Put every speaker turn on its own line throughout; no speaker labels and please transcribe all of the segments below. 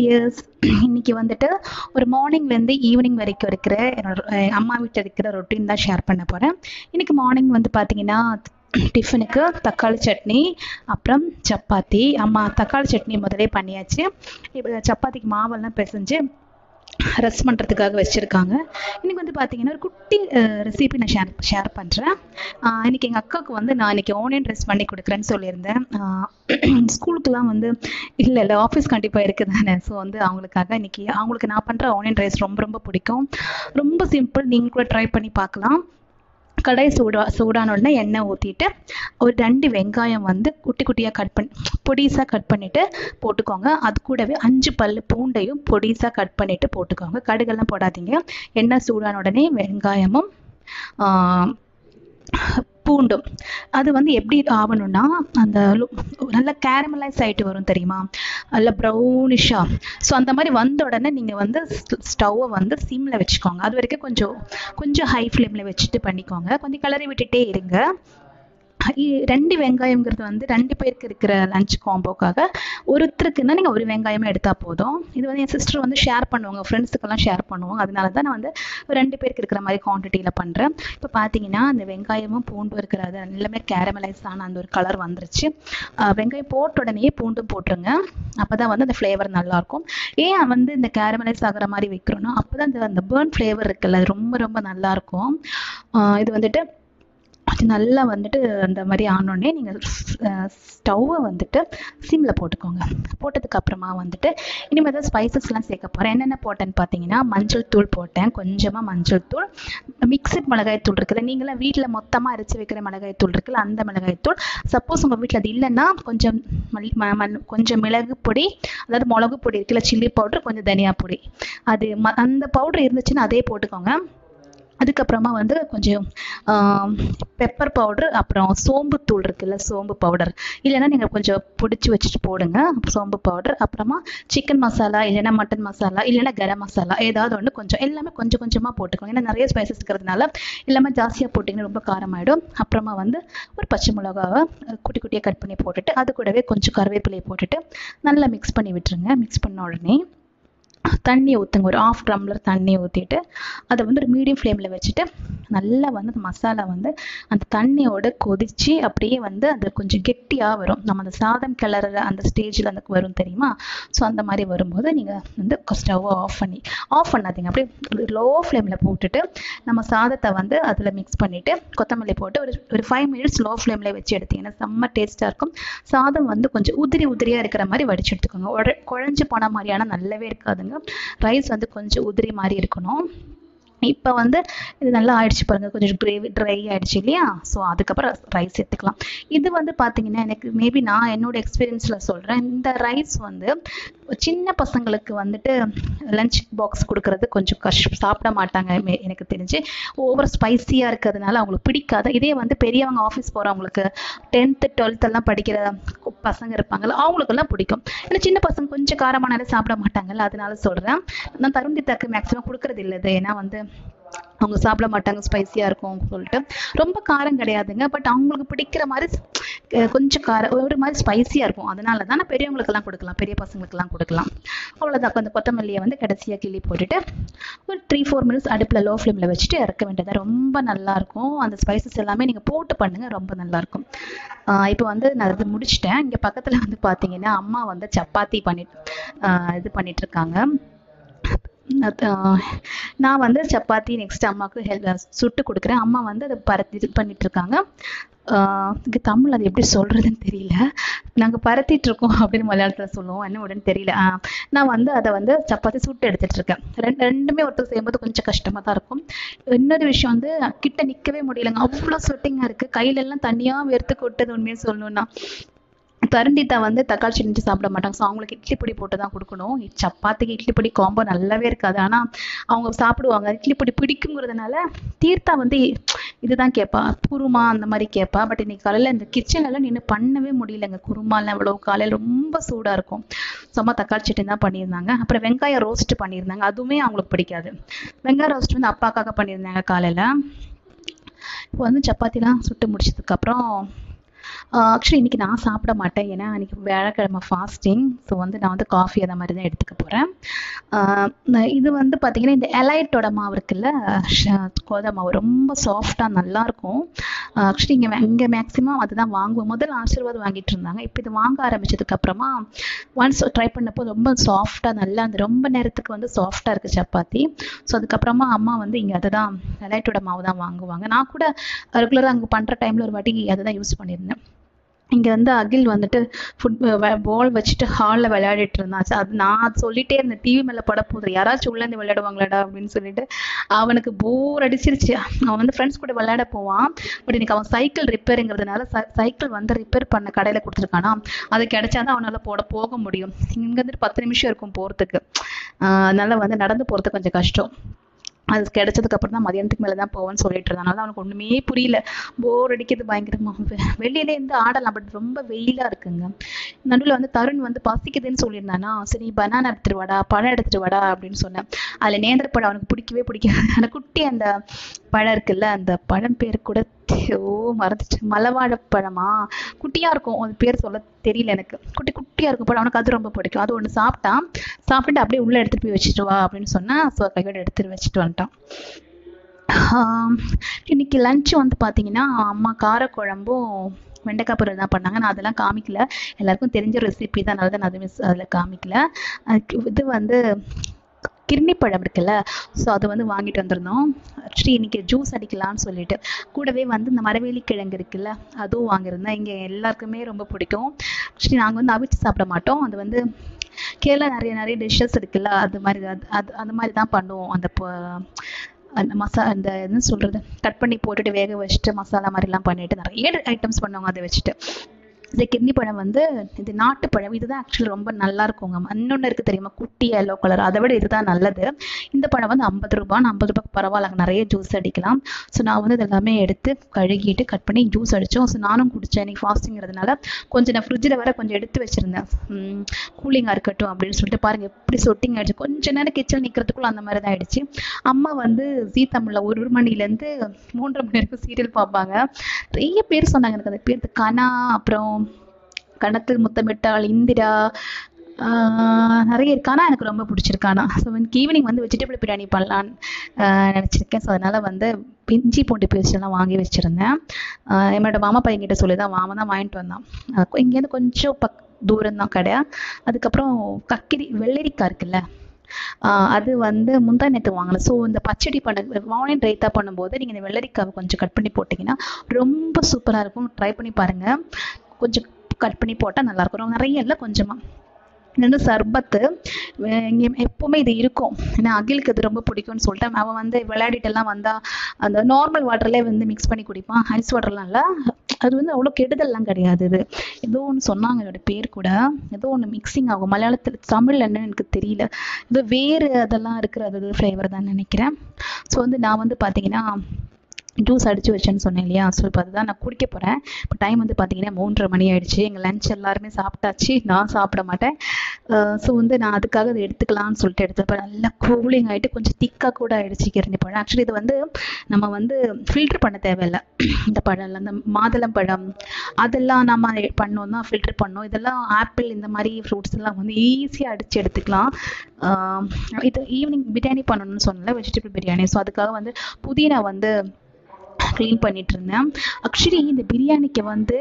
tears இன்னைக்கு வந்துட்டு ஒரு மார்னிங்லேருந்து ஈவினிங் வரைக்கும் இருக்கிற என்னோட அஹ் அம்மா வீட்டில் இருக்கிற ரொட்டீன் தான் ஷேர் பண்ண போகிறேன் இன்னைக்கு மார்னிங் வந்து பார்த்தீங்கன்னா டிஃபனுக்கு தக்காளி சட்னி அப்புறம் சப்பாத்தி அம்மா தக்காளி சட்னி முதலே பண்ணியாச்சு இப்போ சப்பாத்திக்கு மாவெல்லாம் பிசைஞ்சு ரெஸ்ட் பண்ணுறதுக்காக வச்சுருக்காங்க இன்றைக்கி வந்து பார்த்தீங்கன்னா ஒரு குட்டி ரெசிபி நான் ஷேர் ஷேர் பண்ணுறேன் இன்றைக்கி எங்கள் அக்காவுக்கு வந்து நான் இன்றைக்கி ஆனியன் ரைஸ் பண்ணி கொடுக்குறேன்னு சொல்லியிருந்தேன் ஸ்கூலுக்குலாம் வந்து இல்லை இல்லை ஆஃபீஸ் கண்டிப்பாக இருக்குது தானே ஸோ வந்து அவங்களுக்காக இன்றைக்கி அவங்களுக்கு நான் பண்ணுற ஆனியன் ரைஸ் ரொம்ப ரொம்ப பிடிக்கும் ரொம்ப சிம்பிள் நீங்கள் கூட ட்ரை பண்ணி பார்க்கலாம் கடாய் சூடா சூடான உடனே எண்ணெய் ஊற்றிட்டு ஒரு ரெண்டு வெங்காயம் வந்து குட்டி குட்டியாக கட் பண்ணி பொடிசாக கட் பண்ணிவிட்டு போட்டுக்கோங்க அது கூடவே அஞ்சு பல் பூண்டையும் பொடிசாக கட் பண்ணிவிட்டு போட்டுக்கோங்க கடுகெல்லாம் போடாதீங்க எண்ணெய் சூடான உடனே வெங்காயமும் பூண்டும் அது வந்து எப்படி ஆகணும்னா அந்த நல்ல கேரமலைஸ் ஆகிட்டு வரும் தெரியுமா நல்ல ப்ரௌனிஷாக ஸோ அந்த மாதிரி வந்த உடனே நீங்கள் வந்து ஸ்டவ்வை வந்து சிம்மில் வச்சுக்கோங்க அது வரைக்கும் கொஞ்சம் கொஞ்சம் ஹை ஃப்ளேமில் வச்சுட்டு பண்ணிக்கோங்க கொஞ்சம் கிளறி விட்டுட்டே இருங்க ரெண்டு வெங்காயங்கிறது வந்து ரெண்டு பேருக்கு இருக்கிற லஞ்ச் காம்போக்காக ஒருத்தருக்குன்னா நீங்கள் ஒரு வெங்காயமே எடுத்தால் போதும் இது வந்து என் சிஸ்டர் வந்து ஷேர் பண்ணுவாங்க ஃப்ரெண்ட்ஸுக்கெல்லாம் ஷேர் பண்ணுவாங்க அதனால தான் நான் வந்து ரெண்டு பேருக்கு இருக்கிற மாதிரி குவான்டிட்டியில் பண்ணுறேன் இப்போ பார்த்தீங்கன்னா அந்த வெங்காயமும் பூண்டும் இருக்கிறது எல்லாமே கேரமலைஸ் ஆன அந்த ஒரு கலர் வந்துருச்சு வெங்காயம் போட்ட உடனே பூண்டும் போட்டுருங்க அப்போ தான் வந்து அந்த ஃப்ளேவர் நல்லாயிருக்கும் ஏன் வந்து இந்த கேரமலைஸ் ஆகிற மாதிரி வைக்கிறோன்னா அப்போ தான் அந்த அந்த பேர்ன் ஃப்ளேவர் இருக்குல்ல அது ரொம்ப ரொம்ப நல்லாயிருக்கும் இது வந்துட்டு அது நல்லா வந்துட்டு அந்த மாதிரி ஆனோடனே நீங்கள் ஸ்டவ்வை வந்துட்டு சிம்மில் போட்டுக்கோங்க போட்டதுக்கு அப்புறமா வந்துட்டு இனிமேல் தான் ஸ்பைசஸ்லாம் சேர்க்க போகிறேன் என்னென்ன போட்டேன்னு பார்த்தீங்கன்னா மஞ்சள் தூள் போட்டேன் கொஞ்சமாக மஞ்சள் தூள் மிக்சட் மிளகாய் தூள் இருக்குல்ல நீங்களாம் வீட்டில் மொத்தமாக அரைச்சி வைக்கிற மிளகாய் தூள் இருக்குல்ல அந்த மிளகாய் தூள் சப்போஸ் உங்கள் வீட்டில் அது இல்லைன்னா கொஞ்சம் மல் கொஞ்சம் மிளகு பொடி அதாவது மிளகு பொடி இருக்குல்ல சில்லி பவுட்ரு கொஞ்சம் தனியா பொடி அது ம அந்த பவுட்ரு இருந்துச்சுன்னா அதே போட்டுக்கோங்க அதுக்கப்புறமா வந்து கொஞ்சம் பெப்பர் பவுட்ரு அப்புறம் சோம்பு தூள் இருக்குல்ல சோம்பு பவுடர் இல்லைன்னா நீங்கள் கொஞ்சம் பிடிச்சி வச்சுட்டு போடுங்க சோம்பு பவுடர் அப்புறமா சிக்கன் மசாலா இல்லைன்னா மட்டன் மசாலா இல்லைன்னா கரம் மசாலா ஏதாவது ஒன்று கொஞ்சம் எல்லாமே கொஞ்சம் கொஞ்சமாக போட்டுக்கோங்க ஏன்னா நிறைய ஸ்பைசஸ் இருக்கிறதுனால எல்லாமே ஜாஸ்தியாக போட்டிங்கன்னா ரொம்ப காரமாயிடும் அப்புறமா வந்து ஒரு பச்சை மிளகாவை குட்டி குட்டியாக கட் பண்ணி போட்டுட்டு அது கூடவே கொஞ்சம் கருவேப்பிலையை போட்டுட்டு நல்லா மிக்ஸ் பண்ணி விட்டுருங்க மிக்ஸ் பண்ண உடனே தண்ணி ஊற்றுங்க ஒரு ஆஃப் டம்ளர் தண்ணி ஊற்றிட்டு அதை வந்து ஒரு மீடியம் ஃப்ளேமில் வச்சுட்டு நல்லா வந்து அந்த மசாலா வந்து அந்த தண்ணியோட கொதித்து அப்படியே வந்து அது கொஞ்சம் கெட்டியாக வரும் நம்ம அந்த சாதம் கிளற அந்த ஸ்டேஜில் அந்த வரும் தெரியுமா ஸோ அந்த மாதிரி வரும்போது நீங்கள் வந்து ஸ்டவ்வை ஆஃப் பண்ணி ஆஃப் பண்ணாதீங்க அப்படியே லோ ஃப்ளேமில் போட்டுட்டு நம்ம சாதத்தை வந்து அதில் மிக்ஸ் பண்ணிவிட்டு கொத்தமல்லி போட்டு ஒரு ஒரு ஃபைவ் மினிட்ஸ் லோ ஃப்ளேமில் வச்சு எடுத்தீங்கன்னா செம்ம டேஸ்ட்டாக இருக்கும் சாதம் வந்து கொஞ்சம் உதிரி உதிரியாக இருக்கிற மாதிரி வடிச்சு எடுத்துக்கோங்க உட குழஞ்சி போன மாதிரியான நல்லாவே இருக்காதுங்க ரைஸ் வந்து கொஞ்சம் உதிரி மாதிரி இருக்கணும் இப்போ வந்து இது நல்லா ஆயிடுச்சு பாருங்கள் கொஞ்சம் கிரேவி ட்ரை ஆயிடுச்சு இல்லையா ஸோ அதுக்கப்புறம் ரைஸ் எடுத்துக்கலாம் இது வந்து பார்த்தீங்கன்னா எனக்கு மேபி நான் என்னோட எக்ஸ்பீரியன்ஸில் சொல்கிறேன் இந்த ரைஸ் வந்து சின்ன பசங்களுக்கு வந்துட்டு லஞ்ச் பாக்ஸ் கொடுக்கறது கொஞ்சம் கஷ்டம் சாப்பிட மாட்டாங்க எனக்கு தெரிஞ்சு ஓவர் ஸ்பைஸியாக இருக்கிறதுனால அவங்களுக்கு பிடிக்காது இதே வந்து பெரியவங்க ஆஃபீஸ் போகிறவங்களுக்கு டென்த்து டுவெல்த்தெல்லாம் படிக்கிற பசங்க இருப்பாங்கல்ல அவங்களுக்கெல்லாம் பிடிக்கும் ஏன்னா சின்ன பசங்க கொஞ்சம் காரமானாலே சாப்பிட மாட்டாங்கல்ல அதனால சொல்கிறேன் நான் தருந்தி தக்கு மேக்ஸிமம் கொடுக்கறது இல்லை இது ஏன்னா வந்து அவங்க சாப்பிட மாட்டாங்க ஸ்பைசியாக இருக்கும் சொல்லிட்டு ரொம்ப காரம் கிடையாதுங்க பட் அவங்களுக்கு பிடிக்கிற மாதிரி கொஞ்சம் காரம் ஒரு மாதிரி ஸ்பைசியாக இருக்கும் அதனால தான் நான் பெரியவங்களுக்கெல்லாம் கொடுக்கலாம் பெரிய பசங்களுக்கெல்லாம் கொடுக்கலாம் அவ்வளோதான் அந்த கொத்தமல்லியை வந்து கடைசியாக கிள்ளி போட்டுட்டு ஒரு த்ரீ ஃபோர் மினிட்ஸ் அடுப்பில் லோ ஃப்ளேமில் வச்சுட்டு இறக்க வேண்டியது ரொம்ப நல்லாயிருக்கும் அந்த ஸ்பைசஸ் எல்லாமே நீங்கள் போட்டு பண்ணுங்கள் ரொம்ப நல்லாயிருக்கும் இப்போ வந்து நான் இது முடிச்சிட்டேன் இங்கே பக்கத்தில் வந்து பார்த்தீங்கன்னா அம்மா வந்து சப்பாத்தி பண்ணிட்டு இது பண்ணிட்டு இருக்காங்க நான் வந்து சப்பாத்தி நெக்ஸ்ட் அம்மாவுக்கு ஹெல் சுட்டு கொடுக்குறேன் அம்மா வந்து அதை பரத்தி இது பண்ணிட்டு இருக்காங்க இங்கே தமிழ் அது எப்படி சொல்கிறதுன்னு தெரியல நாங்கள் பரத்திட்டு இருக்கோம் அப்படின்னு மலையாளத்தில் சொல்லுவோம் என்ன உடனே தெரியல நான் வந்து அதை வந்து சப்பாத்தி சுட்டு எடுத்துட்டு இருக்கேன் ரெண்டு ரெண்டுமே ஒருத்தர் செய்யும்போது கொஞ்சம் கஷ்டமாக தான் இருக்கும் இன்னொரு விஷயம் வந்து கிட்ட நிற்கவே முடியலங்க அவ்வளோ ஸ்வெட்டிங்காக இருக்குது கையிலெல்லாம் தனியாக வெறுத்து கொட்டது உண்மையாக சொல்லணும்னா தருண்டித்தா வந்து தக்காளி சட்னி சாப்பிட மாட்டாங்க ஸோ அவங்களுக்கு இட்லி பொடி போட்டு தான் கொடுக்கணும் சப்பாத்திக்கு இட்லி பொடி காம்போ நல்லாவே இருக்காது ஆனால் அவங்க சாப்பிடுவாங்க இட்லி பொடி பிடிக்குங்கிறதுனால தீர்த்தா வந்து இதுதான் கேட்பா குருமா அந்த மாதிரி கேட்பா பட் இன்னைக்கு காலையில் இந்த கிச்சன்லாம் நின்று பண்ணவே முடியலங்க குருமாலாம் இவ்வளோ காலையில் ரொம்ப சூடாக இருக்கும் சும்மா தக்காளி சட்னி தான் பண்ணியிருந்தாங்க அப்புறம் வெங்காயம் ரோஸ்ட் பண்ணியிருந்தாங்க அதுவுமே அவங்களுக்கு பிடிக்காது வெங்காயம் ரோஸ்ட் வந்து அப்பாக்காக பண்ணியிருந்தாங்க காலையில் இப்போ வந்து சப்பாத்திலாம் சுட்டு முடிச்சதுக்கப்புறம் ஆக்சுவலி இன்றைக்கி நான் சாப்பிட மாட்டேன் ஏன்னா அன்றைக்கி வியாழக்கிழமை ஃபாஸ்டிங் ஸோ வந்து நான் வந்து காஃபி அந்த மாதிரி தான் எடுத்துக்க போகிறேன் இது வந்து பார்த்திங்கன்னா இந்த எலைட்டோட மாவு இருக்குல்ல கோதை மாவு ரொம்ப சாஃப்டாக நல்லாயிருக்கும் ஆக்சுவலி இங்கே இங்கே மேக்ஸிமம் அதுதான் வாங்குவோம் முதல்ல ஆசீர்வாதம் வாங்கிட்டு இருந்தாங்க இப்போ இது வாங்க ஆரம்பிச்சதுக்கப்புறமா ஒன்ஸ் ட்ரை பண்ணப்போ ரொம்ப சாஃப்டாக நல்லா அந்த ரொம்ப நேரத்துக்கு வந்து சாஃப்டாக இருக்குது சப்பாத்தி ஸோ அதுக்கப்புறமா அம்மா வந்து இங்கே அதை தான் எலைட்டோட மாவு தான் வாங்குவாங்க நான் கூட ரெகுலராக அங்கே பண்ணுற டைமில் ஒரு வாட்டி அதை தான் யூஸ் பண்ணியிருந்தேன் இங்கே வந்து அகில் வந்துட்டு ஃபுட் பால் வச்சுட்டு ஹாலில் விளையாடிட்டு இருந்தான் அது நான் சொல்லிட்டே இருந்தேன் டிவி மேலே பட போதும் யாராச்சும் உள்ளேருந்து விளையாடுவாங்களாடா அப்படின்னு சொல்லிட்டு அவனுக்கு போர் அடிச்சிருச்சு அவன் வந்து ஃப்ரெண்ட்ஸ் கூட விளையாட போவான் பட் இன்னைக்கு அவன் சைக்கிள் ரிப்பேருங்கிறதுனால சைக்கிள் வந்து ரிப்பேர் பண்ண கடையில் கொடுத்துருக்கானா அது கிடைச்சாதான் அவனால் போட போக முடியும் இங்கேருந்து பத்து நிமிஷம் இருக்கும் போகிறதுக்கு அதனால வந்து நடந்து போகிறது கொஞ்சம் கஷ்டம் அது கிடைச்சதுக்கு அப்புறம் தான் மதியானத்துக்கு மேலே தான் போவேன்னு சொல்லிட்டு இருந்தனால அவனுக்கு ஒன்றுமே புரியல போர் அடிக்கிறது பயங்கரமாக வெளியில இருந்து ஆடலாம் பட் ரொம்ப வெயிலாக இருக்குங்க நடுவில் வந்து தருண் வந்து பசிக்குதுன்னு சொல்லியிருந்தானா சரி பனானா எடுத்துட்டு வாடா பழம் எடுத்துட்டு வாடா அப்படின்னு சொன்னேன் அதில் நேந்திர பழம் அவனுக்கு பிடிக்கவே பிடிக்காது அந்த குட்டி அந்த பழம் இருக்குல்ல அந்த பழம் பேர் கூட ஓ மறந்துச்சு மலவாழைப்பழமா குட்டியாக இருக்கும் அது பேர் சொல்ல தெரியல எனக்கு குட்டி குட்டியாக இருக்கும் பழம் அவனுக்கு அது ரொம்ப பிடிக்கும் அது ஒன்று சாப்பிட்டான் சாப்பிட்டுட்டு அப்படியே உள்ளே எடுத்துகிட்டு போய் வச்சுட்டு வா அப்படின்னு சொன்னால் ஸோ கையோட எடுத்துட்டு வச்சுட்டு வந்துட்டான் இன்னைக்கு லஞ்ச் வந்து பார்த்தீங்கன்னா அம்மா காரக்குழம்பும் வெண்டைக்காய் பொரியல் தான் பண்ணாங்க நான் அதெல்லாம் காமிக்கல எல்லாருக்கும் தெரிஞ்ச ரெசிபி தான் அதனால தான் நான் அது அதில் காமிக்கல இது வந்து கிர்னி பழம் இருக்குல்ல ஸோ அதை வந்து வாங்கிட்டு வந்திருந்தோம் ஆக்சுவலி இன்னைக்கு ஜூஸ் அடிக்கலாம்னு சொல்லிட்டு கூடவே வந்து இந்த மரவேலி கிழங்கு இருக்குல்ல அதுவும் வாங்கியிருந்தேன் இங்கே எல்லாருக்குமே ரொம்ப பிடிக்கும் ஆக்சுவலி நாங்கள் வந்து அவிச்சு சாப்பிட மாட்டோம் அது வந்து கேரளா நிறைய நிறைய டிஷ்ஷஸ் இருக்குல்ல அது மாதிரி அது அது அந்த மாதிரி தான் பண்ணுவோம் அந்த அந்த மசா அந்த என்ன சொல்கிறது கட் பண்ணி போட்டுட்டு வேக வச்சுட்டு மசாலா மாதிரிலாம் பண்ணிட்டு நிறைய ஐட்டம்ஸ் பண்ணுவாங்க அதை வச்சுட்டு இந்த கிட்னி பழம் வந்து இது நாட்டு பழம் இதுதான் ஆக்சுவலி ரொம்ப நல்லா இருக்குங்க இன்னொன்று இருக்குது தெரியுமா குட்டி எல்லோ கலர் அதை விட இதுதான் நல்லது இந்த பழம் வந்து ஐம்பது ரூபா ஐம்பது ரூபாய்க்கு பரவாயில்ல நிறைய ஜூஸ் அடிக்கலாம் ஸோ நான் வந்து இதெல்லாமே எடுத்து கழுகிட்டு கட் பண்ணி ஜூஸ் அடித்தோம் ஸோ நானும் குடித்தேன் இன்னைக்கு ஃபாஸ்டிங்கிறதுனால கொஞ்சம் நான் ஃப்ரிட்ஜில் வேற கொஞ்சம் எடுத்து வச்சுருந்தேன் கூலிங்காக இருக்கட்டும் அப்படின்னு சொல்லிட்டு பாருங்கள் எப்படி சொட்டிங் ஆயிடுச்சு கொஞ்ச நேரம் கிச்சன் நிற்கிறதுக்குள்ள அந்த மாதிரி தான் ஆயிடுச்சு அம்மா வந்து ஜீ தமிழில் ஒரு மணிலேருந்து மூன்றரை மணி வரைக்கும் சீரியல் பார்ப்பாங்க நிறைய பேர் சொன்னாங்க எனக்கு அந்த பேர் கனா அப்புறம் கணத்தில் முத்தமிட்டாள் இந்திரா நிறைய இருக்கானா எனக்கு ரொம்ப பிடிச்சிருக்கானா ஸோ எனக்கு ஈவினிங் வந்து வெஜிடபிள் பிரியாணி பண்ணலான்னு நினச்சிருக்கேன் ஸோ அதனால் வந்து இஞ்சி பூண்டு பேஸ்டெல்லாம் வாங்கி வச்சுருந்தேன் என்னோட மாமா பையன்கிட்ட சொல்லி தான் மாமா தான் வாங்கிட்டு வந்தான் இங்கேருந்து கொஞ்சம் பக் தூரம் தான் கடை அதுக்கப்புறம் கக்கிரி வெள்ளரிக்காய் இருக்குல்ல அது வந்து முந்தா நேற்று வாங்கலாம் ஸோ இந்த பச்சடி பண்ண வானின் ரைத்தா பண்ணும்போது நீங்கள் இந்த வெள்ளரிக்காவை கொஞ்சம் கட் பண்ணி போட்டிங்கன்னா ரொம்ப சூப்பராக இருக்கும் ட்ரை பண்ணி பாருங்கள் கொஞ்சம் கட் பண்ணி போட்டால் நல்லாயிருக்கும் நிறைய இல்லை கொஞ்சமாக இது வந்து சர்பத்து இங்கே எப்போவுமே இது இருக்கும் ஏன்னா அகிலுக்கு இது ரொம்ப பிடிக்கும்னு சொல்லிட்டு அவன் வந்து விளையாடிட்டெல்லாம் வந்தால் அந்த நார்மல் வாட்டர்லேயே வந்து மிக்ஸ் பண்ணி குடிப்பான் ஐஸ் வாட்டர்லாம் இல்லை அது வந்து அவ்வளோ கெடுதல்லாம் கிடையாது இது ஏதோ ஒன்று சொன்னாங்க அதோட பேர் கூட ஏதோ ஒன்று மிக்சிங் ஆகும் மலையாளத்தில் தமிழ் என்னன்னு எனக்கு தெரியல இது வேறு அதெல்லாம் இருக்கிறது ஃப்ளேவர் தான் நினைக்கிறேன் ஸோ வந்து நான் வந்து பார்த்தீங்கன்னா ஜூஸ் அடித்து வச்சேன்னு சொன்னேன் இல்லையா ஸோ இப்போ அதுதான் நான் குடிக்க போகிறேன் இப்போ டைம் வந்து பார்த்தீங்கன்னா மூன்றரை மணி ஆயிடுச்சு எங்கள் லஞ்ச் எல்லாருமே சாப்பிட்டாச்சு நான் சாப்பிட மாட்டேன் ஸோ வந்து நான் அதுக்காக அதை எடுத்துக்கலாம்னு சொல்லிட்டு எடுத்துப்பேன் நல்லா கூலிங் ஆகிட்டு கொஞ்சம் திக்காக கூட ஆயிடுச்சு கிரண்டி பழம் ஆக்சுவலி இது வந்து நம்ம வந்து ஃபில்டர் பண்ண தேவையில்லை இந்த பழம் இந்த மாதுளம் பழம் அதெல்லாம் நம்ம பண்ணோம்னா ஃபில்டர் பண்ணோம் இதெல்லாம் ஆப்பிள் இந்த மாதிரி ஃப்ரூட்ஸ் எல்லாம் வந்து ஈஸியாக அடித்து எடுத்துக்கலாம் இது ஈவினிங் பிரியாணி பண்ணணும்னு சொன்னல வெஜிடபிள் பிரியாணி ஸோ அதுக்காக வந்து புதினா வந்து க்ளீன் பண்ணிட்டு இருந்தேன் ஆக்சுவலி இந்த பிரியாணிக்கு வந்து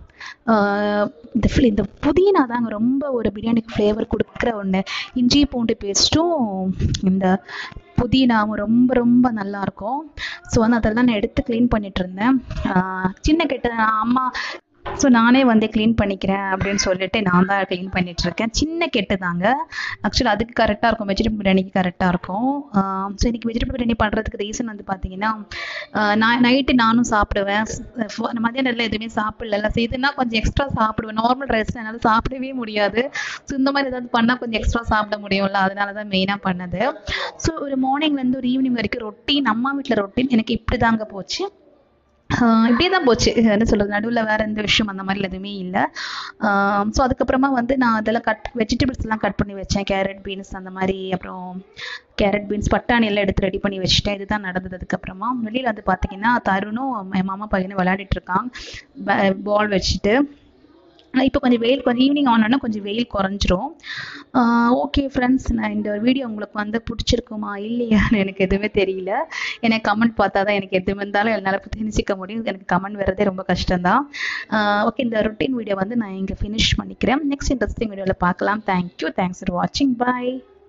இந்த இந்த புதினா தாங்க ரொம்ப ஒரு பிரியாணிக்கு ஃப்ளேவர் கொடுக்குற ஒன்று இஞ்சி பூண்டு பேஸ்ட்டும் இந்த புதினாவும் ரொம்ப ரொம்ப நல்லாயிருக்கும் ஸோ வந்து அதெல்லாம் நான் எடுத்து க்ளீன் பண்ணிட்டு இருந்தேன் சின்ன கெட்ட அம்மா ஸோ நானே வந்து க்ளீன் பண்ணிக்கிறேன் அப்படின்னு சொல்லிட்டு நான் தான் க்ளீன் பண்ணிட்டு இருக்கேன் சின்ன கெட்டு தாங்க ஆக்சுவலி அதுக்கு கரெக்டாக இருக்கும் வெஜிடபிள் பிரியாணிக்கு கரெக்டாக இருக்கும் ஸோ இன்னைக்கு வெஜிடபிள் பிரியாணி பண்ணுறதுக்கு ரீசன் வந்து பார்த்தீங்கன்னா நான் நைட்டு நானும் சாப்பிடுவேன் மதியானம் எதுவுமே சாப்பிடல ஸோ இதுனா கொஞ்சம் எக்ஸ்ட்ரா சாப்பிடுவேன் நார்மல் ரைஸ் என்னால் சாப்பிடவே முடியாது ஸோ இந்த மாதிரி ஏதாவது பண்ணால் கொஞ்சம் எக்ஸ்ட்ரா சாப்பிட முடியும்ல அதனால தான் மெயினாக பண்ணது ஸோ ஒரு மார்னிங்லேருந்து ஒரு ஈவினிங் வரைக்கும் ரொட்டீன் அம்மா வீட்டில் ரொட்டீன் எனக்கு இப்படி தாங்க போச்சு ஆஹ் இப்படியே தான் போச்சு என்ன சொல்றது நடுவில் வேற எந்த விஷயம் அந்த மாதிரி எதுவுமே இல்லை ஸோ அதுக்கப்புறமா வந்து நான் அதெல்லாம் கட் வெஜிடபிள்ஸ் எல்லாம் கட் பண்ணி வச்சேன் கேரட் பீன்ஸ் அந்த மாதிரி அப்புறம் கேரட் பீன்ஸ் பட்டாணி எல்லாம் எடுத்து ரெடி பண்ணி வச்சுட்டேன் இதுதான் நடந்தது அதுக்கப்புறமா வெளியில் வந்து பார்த்தீங்கன்னா தருணும் என் மாமா பையனும் விளையாடிட்டு இருக்கான் பால் வச்சுட்டு ஆனால் இப்போ கொஞ்சம் வெயில் கொஞ்சம் ஈவினிங் ஆனோன்னா கொஞ்சம் வெயில் குறைஞ்சிரும் ஓகே ஃப்ரெண்ட்ஸ் நான் இந்த வீடியோ உங்களுக்கு வந்து பிடிச்சிருக்குமா இல்லையான்னு எனக்கு எதுவுமே தெரியல எனக்கு கமெண்ட் பார்த்தா தான் எனக்கு எது இருந்தாலும் என்னால் தெரிஞ்சிக்க முடியும் எனக்கு கமெண்ட் வர்றதே ரொம்ப கஷ்டம்தான் ஓகே இந்த ரொட்டீன் வீடியோ வந்து நான் இங்கே ஃபினிஷ் பண்ணிக்கிறேன் நெக்ஸ்ட் இன்ட்ரெஸ்டிங் வீடியோவில் பார்க்கலாம் தேங்க்யூ தேங்க்ஸ் ஃபார் வாட்சிங் பாய்